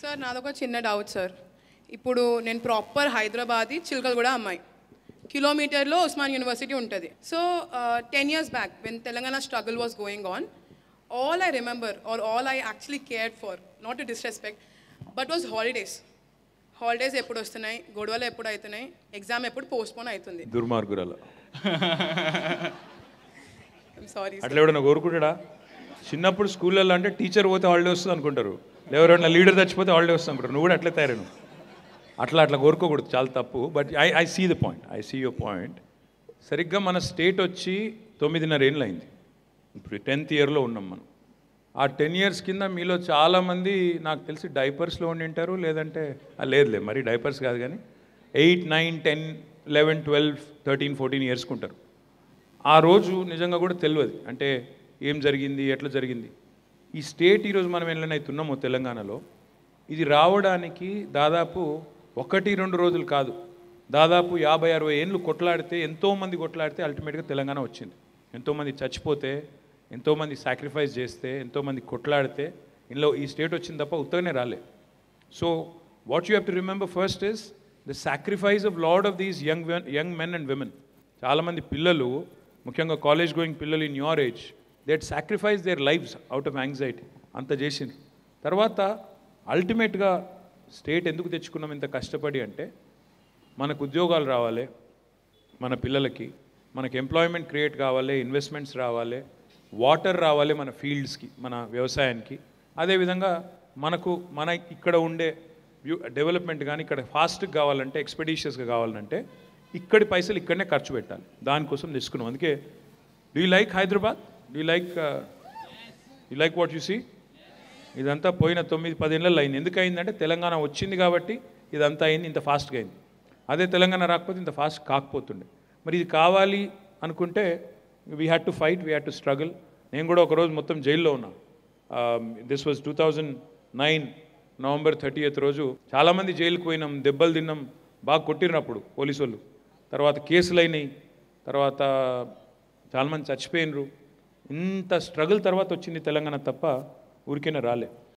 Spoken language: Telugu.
సార్ నాదొక చిన్న డౌట్ సార్ ఇప్పుడు నేను ప్రాపర్ హైదరాబాద్ చిలకలు కూడా అమ్మాయి కిలోమీటర్లో ఉస్మాన్ యూనివర్సిటీ ఉంటుంది so ten years back when Telangana struggle was going on all I remember are all I actually cared for not to disrespect but was holidays holidays ఎప్పుడు వస్తున్నాయి గొడవలు ఎప్పుడు అవుతున్నాయి ఎగ్జామ్ ఎప్పుడు పోస్ట్పోన్ అవుతుంది దుర్మార్గురాలు సారీ అట్లా ఎవడన్నా కోరుకుంటాడా చిన్నప్పుడు స్కూళ్ళల్లో అంటే టీచర్ పోతే హాలిడే వస్తుంది అనుకుంటారు ఎవరైనా లీడర్ చచ్చిపోతే హాలిడే వస్తుంది అనుకుంటారు నువ్వు కూడా అట్లే తయారు అట్లా అట్లా కోరుకోకూడదు చాలా తప్పు but I I see the point I see your point సరిగ్గా మన స్టేట్ వచ్చి తొమ్మిదిన్నర ఏళ్ళు అయింది ఇప్పుడు టెన్త్ ఇయర్లో ఉన్నాం మనం ఆ టెన్ ఇయర్స్ కింద మీలో చాలామంది నాకు తెలిసి డైపర్స్లో ఉండి ఉంటారు లేదంటే ఆ, లేదులే మరి డైపర్స్ కాదు కానీ eight nine ten eleven twelve thirteen fourteen ఇయర్స్కి ఉంటారు ఆ రోజు నిజంగా కూడా తెలియదు అంటే ఏం జరిగింది ఎట్లా జరిగింది ఈ స్టేట్ ఈరోజు మనం ఎట్లనైతే ఉన్నామో తెలంగాణలో ఇది రావడానికి దాదాపు ఒకటి రెండు రోజులు కాదు దాదాపు యాభై అరవై ఏళ్ళు కొట్లాడితే ఎంతోమంది కొట్లాడితే అల్టిమేట్గా తెలంగాణ వచ్చింది ఎంతోమంది చచ్చిపోతే ఎంతోమంది సాక్రిఫైస్ చేస్తే ఎంతోమంది కొట్లాడితే ఇందులో ఈ స్టేట్ వచ్చింది తప్ప ఉత్తగానే రాలే so what you have to remember first is the sacrifice of lot of these young young men and women చాలామంది పిల్లలు ముఖ్యంగా కాలేజ్ గోయింగ్ పిల్లలు in your age that sacrifice their lives out of anxiety అంత చేసిండ్రు తర్వాత అల్టిమేట్గా స్టేట్ ఎందుకు తెచ్చుకున్నాం ఇంత కష్టపడి అంటే మనకు ఉద్యోగాలు రావాలి మన పిల్లలకి మనకి ఎంప్లాయ్మెంట్ క్రియేట్ కావాలి ఇన్వెస్ట్మెంట్స్ రావాలి వాటర్ రావాలి మన ఫీల్డ్స్కి మన వ్యవసాయానికి అదేవిధంగా మనకు మన ఇక్కడ ఉండే డెవలప్మెంట్ కానీ ఇక్కడ ఫాస్ట్గా కావాలంటే ఎక్స్పెడిషియస్గా కావాలంటే ఇక్కడి పైసలు ఇక్కడనే ఖర్చు పెట్టాలి దానికోసం తెచ్చుకున్నాం అందుకే do you like Hyderabad do you like you like what you see ఇదంతా పోయిన తొమ్మిది పదేళ్ళలో అయింది ఎందుకు అయిందంటే తెలంగాణ వచ్చింది కాబట్టి ఇదంతా అయింది ఇంత ఫాస్ట్గా అయింది అదే తెలంగాణ రాకపోతే ఇంత ఫాస్ట్ కాకపోతుండే మరి ఇది కావాలి అనుకుంటే we had to fight we had to struggle నేను కూడా ఒకరోజు మొత్తం జైల్లో ఉన్నా this was two thousand nine November thirty eighth రోజు చాలామంది జైలుకు పోయినాం దెబ్బలు తిన్నాం బాగా కొట్టినప్పుడు పోలీసు వాళ్ళు తర్వాత కేసులు అయినాయి తర్వాత చాలామంది చచ్చిపోయినరు ఇంత స్ట్రగుల్ తర్వాత వచ్చింది తెలంగాణ తప్ప ఊరికైనా రాలే